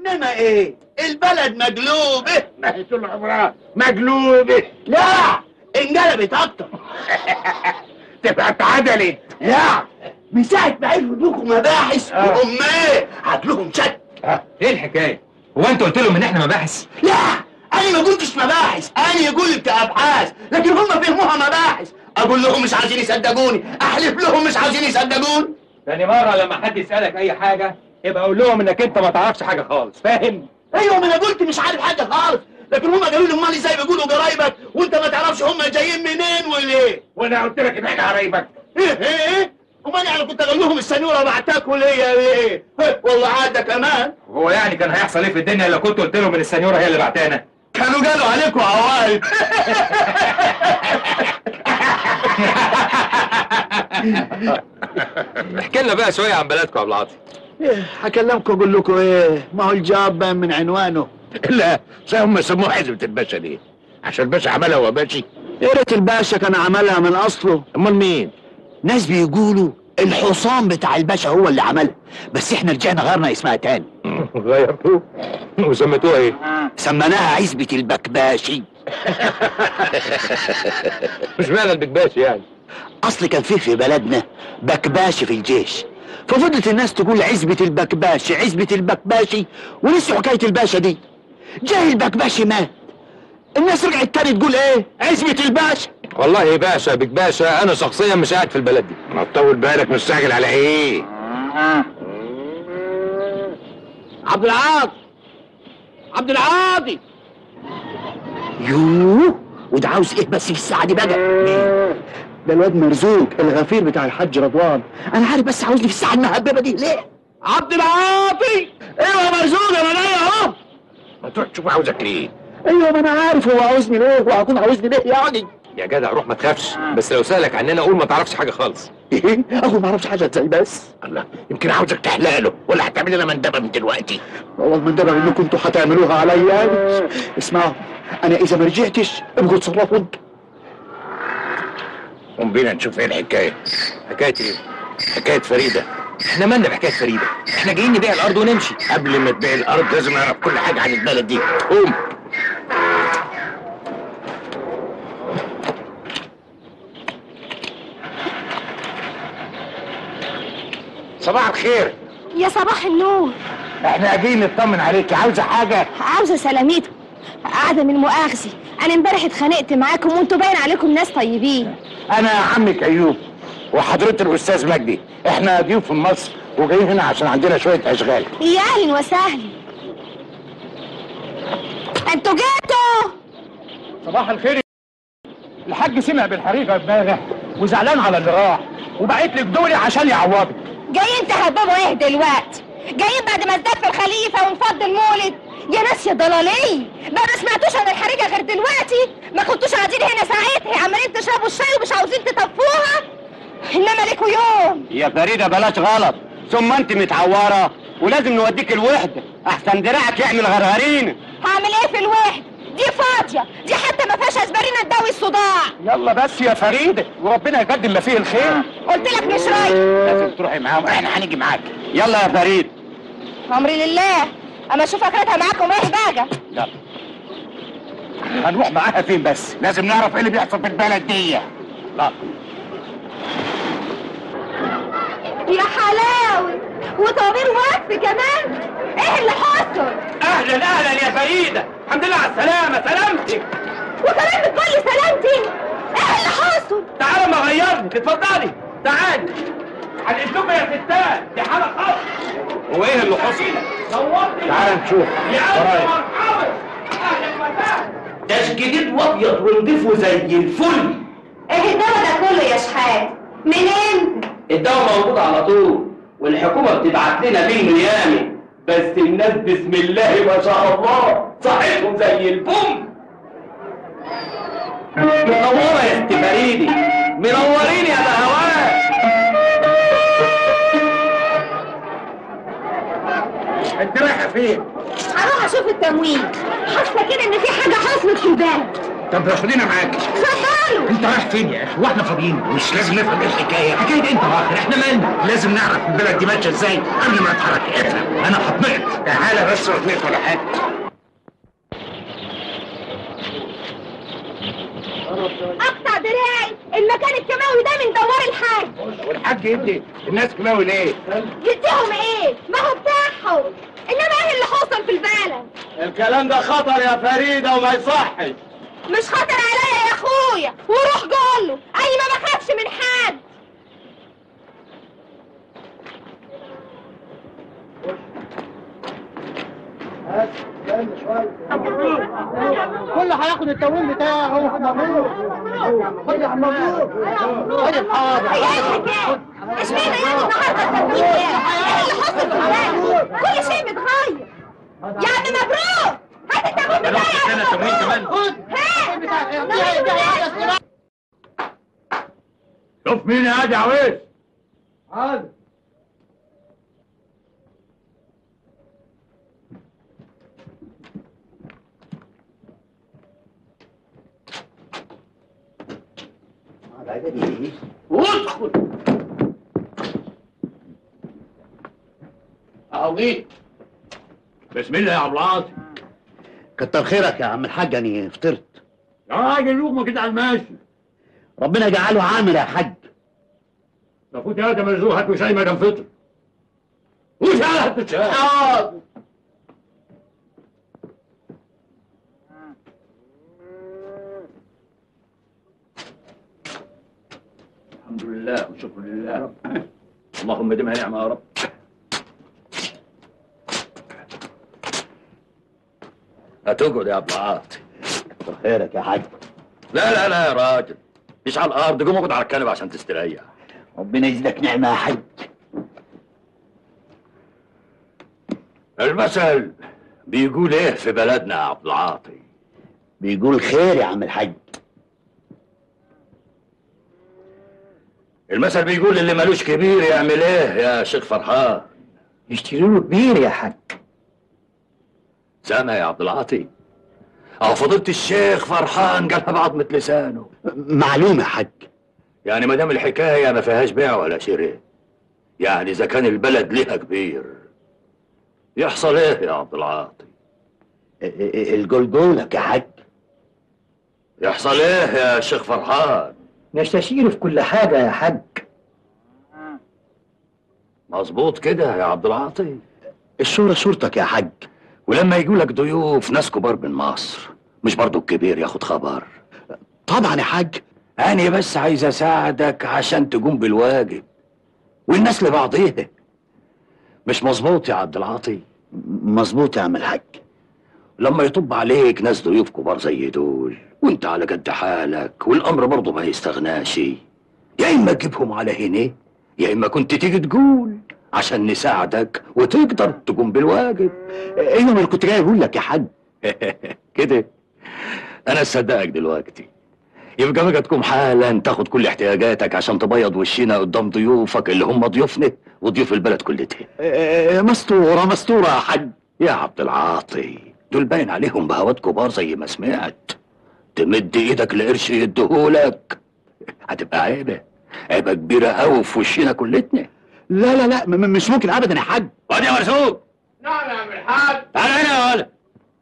انما ايه البلد مقلوبه ما هي طول عمرها مقلوبة لا انقلبت اكتر تبقى اتعدلت لا من ساعة ما عرفوا انكم مباحث آه. وام ايه هاكلهم شك ايه الحكايه هو انت قلت لهم ان احنا مباحث لا انا ما قلتش مباحث انا قلت ابحاث لكن هم فهموها مباحث اقول لهم مش عايزين يصدقوني احلف لهم مش عايزين يصدقوني تاني مره لما حد يسالك اي حاجه يبقى قول لهم انك انت ما تعرفش حاجه خالص فاهم ايوه ما انا قلت مش عارف حاجه خالص لكن هم قالوا لي امال ازاي بيقولوا قرايبك وانت ما تعرفش هم جايين منين وليه وانا قلت لك ان احنا قرايبك ايه ايه ايه امال يعني كنت اقول لهم السنيوره بعتاكوا ليا ليه إيه، والله عاده كمان هو يعني كان هيحصل ايه في الدنيا لو كنت قلت لهم ان السنيوره هي اللي بعتانا كانوا قالوا عليكم عوايد احكي لنا بقى شويه عن بلدكم يا ابو العاطي هكلمكم اقول لكم ايه ما هو الجواب باين من عنوانه لا زي هم سموه حزبة الباشا ليه عشان الباشا عملها هو باشي يا ريت الباشا كان عملها من اصله امال مين ناس بيقولوا الحصان بتاع الباشا هو اللي عملها بس احنا رجعنا غيرنا اسمها تاني غيرتوه وسميتوها ايه سميناها عزبة البكباشي مش معنى البكباش يعني اصل كان فيه في بلدنا بكباشي في الجيش ففضلت الناس تقول عزبة البكباشي عزبة البكباشي ونسوا حكاية الباشا دي جاي البكباشي مات الناس رجعت تاني تقول ايه عزبة الباشا والله يا باشا بك باشا انا شخصيا مش قاعد في البلد دي ما تطول بالك مستعجل على ايه عبد العاطي عبد العاطي يوه وده عاوز ايه بس في الساعة دي بقى مين؟ ده الواد مرزوق الغفير بتاع الحاج رضوان انا عارف بس عاوزني في الساعة المهببة دي ليه عبد العاطي ايوه يا مرزوق انا جاي اهو ما تروح تشوف عاوزك ليه ايوه ما انا عارف هو عاوزني ليه وهكون عاوزني ليه يعني يا جدع روح ما تخافش بس لو سالك عننا قول ما تعرفش حاجه خالص ايه اخو ما اعرفش حاجة زي بس الله يمكن عاوزك تحلق له ولا هتعمل لنا مندبه من دلوقتي والله من ده انكم انتوا هتعملوها عليا اسمعوا انا اذا ما رجعتش ابقوا اتصرفوا انتوا قوم بينا نشوف ايه الحكايه حكايه ايه حكايه فريده احنا مالنا بحكايه فريده احنا جايين نبيع الارض ونمشي قبل ما تبيع الارض لازم اعرف كل حاجه عن البلد دي قوم صباح الخير يا صباح النور احنا جايين نطمن عليك عاوزه حاجه عاوزه سلاميته قاعده من مؤاخذه انا امبارح اتخانقت معاكم وانتوا باين عليكم ناس طيبين انا عمك ايوب وحضرتك الاستاذ مجدي احنا ضيوف في مصر وجايين هنا عشان عندنا شويه اشغال يا اهلا وسهلا انتوا جيتوا صباح الخير الحاج سمع بالحريقه امبارح وزعلان على اللي راح وبعت لك دولي عشان يعوضك جايين تهببوا ايه دلوقتي جايين بعد ما ازداد في الخليفه ونفض المولد يا ناس يا ضلاليه بقى ما سمعتوش عن الحريقه غير دلوقتي ما كنتوش قاعدين هنا ساعتها عمالين تشربوا الشاي ومش عاوزين تطفوها انما ليكوا يوم يا فريده بلاش غلط ثم انت متعوره ولازم نوديك الوحده احسن دراعك يعمل غرغرين هعمل ايه في الوحده دي فاضيه دي حتى ما فيهاش اسبرينه تداوي الصداع يلا بس يا فريده وربنا يقدم ما فيه الخير قلت لك مش رايح لازم تروحي معاهم احنا هنيجي معاك يلا يا فريد امري لله اما اشوف اخرتها معاكم ايه بقى يلا هنروح معاها فين بس لازم نعرف ايه اللي بيحصل في البلد دي لا يا حلاوه وطوابير وقف كمان ايه اللي حصل اهلا اهلا يا فريده الحمد لله على السلامه سلامتك وكمان بتقولي سلامتي ايه اللي حصل تعالى ما غيرني اتفضلي تعالي على الاسلوب يا ستات دي حاله خاصه هو ايه اللي حصل صورتي تعال نشوف يا ألف ورايا. مرحبا اهلا وسهلا ده جديد وابيض ونضيفه زي الفل ايه الدواء ده كله يا شحات منين الدواء موجود على طول والحكومه بتبعت لنا بالميامي بس الناس بسم الله ما شاء الله صحتهم زي البوم منوره يا ست فريدي منورين يا بهوات انت رايحه فين هروح اشوف التموين حاسه كده ان في حاجه حصلت في البلد طب خدينا معاك اتفضلوا انت رايح فين يا اخي واحنا فاضيين مش لازم نفهم ايه الحكايه حكايه انت واخر احنا مالنا لازم نعرف البلد دي ماشيه ازاي قبل ما نتحرك افهم انا هطمئن تعالى بس وطمئن ولا حاجه اقطع دراعي المكان الكيماوي ده من دوار الحاج والحاج يدي الناس كلاوي ليه يديهم ايه ما هو بتاعهم انما ايه اللي حصل في البلد الكلام ده خطر يا فريدة وما يصحش مش خاطر عليا يا اخويا وروح قول له اي ما بخافش من حد كله هياخد التموين بتاعه خد يا عم مبروك خد الحاضر هي ايه الحكايه اشمعنى يعني النهارده التموين ايه اللي حصل في البلد كل شيء متغير يا عم مبروك هات التموين بتاعي يا عم التموين كمان. مبروك. هات شوف مين يا هادي عويس وادخل عويس بسم الله يا عبد العاطي كتر خيرك يا عم الحاج اني فطرت يا راجل لقمه كده على الماشي ربنا يجعله عامر يا حاج ده فوت يا ادم مرزوق هات وشاي ما دام فطر وشاي هات الشاي الحمد لله والشكر لله اللهم دمها نعمه يا رب هتقعد يا عبد العاطي كتر خيرك يا حاج لا لا لا يا راجل مش على الارض قوم اقعد على الكنبه عشان تستريح ربنا يزيدك نعمه يا حاج المثل بيقول ايه في بلدنا يا عبد العاطي بيقول خير يا عم الحاج المثل بيقول اللي ملوش كبير يعمل ايه يا شيخ فرحان يشتري له كبير يا حاج سامع يا عبد العاطي اه فضيلة الشيخ فرحان قالها بعضمة لسانه معلوم يا حاج يعني ما دام الحكايه ما فيهاش بيع ولا شراء يعني اذا كان البلد ليها كبير يحصل ايه يا عبد العاطي الجلجولك يا حاج يحصل ايه يا شيخ فرحان نستشير في كل حاجه يا حاج مظبوط كده يا عبد العاطي الشورى شورتك يا حاج ولما يجولك ضيوف ناس كبار من مصر مش برضو الكبير ياخد خبر طبعا يا حاج أنا بس عايز أساعدك عشان تقوم بالواجب والناس لبعضيها مش مظبوط يا عبد العاطي مظبوط يا عم الحاج لما يطب عليك ناس ضيوف كبار زي دول وانت على قد حالك والامر برضه ما يستغناش يا اما تجيبهم على هنا يا اما كنت تيجي تقول عشان نساعدك وتقدر تقوم بالواجب ايوه ما انا كنت جاي اقول لك يا حاج كده انا اصدقك دلوقتي يبقى بقى تقوم حالا تاخد كل احتياجاتك عشان تبيض وشنا قدام ضيوفك اللي هم ضيوفنا وضيوف البلد كلها آه، مستوره مستوره يا حاج يا عبد العاطي دول باين عليهم بهوات كبار زي ما سمعت تمد ايدك لقرش يديهولك هتبقى عيبه عيبه كبيره قوي في وشنا كلتنا لا لا لا م- م- مش ممكن ابدا يا حاج وادي يا مرسوم نعم يا عم الحاج تعال هنا يا ولد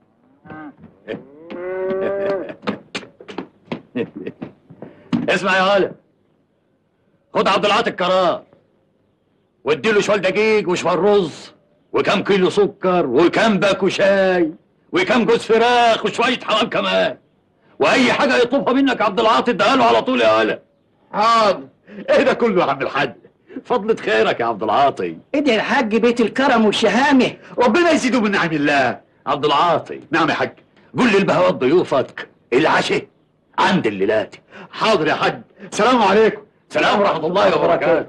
اسمع يا ولد خد عبد العاطي القرار واديله شوال دقيق وشوال رز وكم كيلو سكر وكم باكو شاي وكم جوز فراخ وشويه حمام كمان واي حاجه يطلبها منك عبد العاطي اديها له على طول يا ولد حاضر ايه ده كله يا عم الحاج فضلة خيرك يا عبد العاطي ادي الحاج بيت الكرم والشهامه ربنا يزيده من نعم الله عبد العاطي نعم يا حاج قول للبهوات ضيوفك العشاء عند الليلاتي حاضر يا حاج سلام عليكم سلام ورحمة الله وبركاته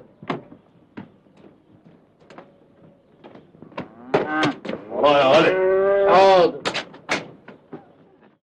ورايا يا ولد حاضر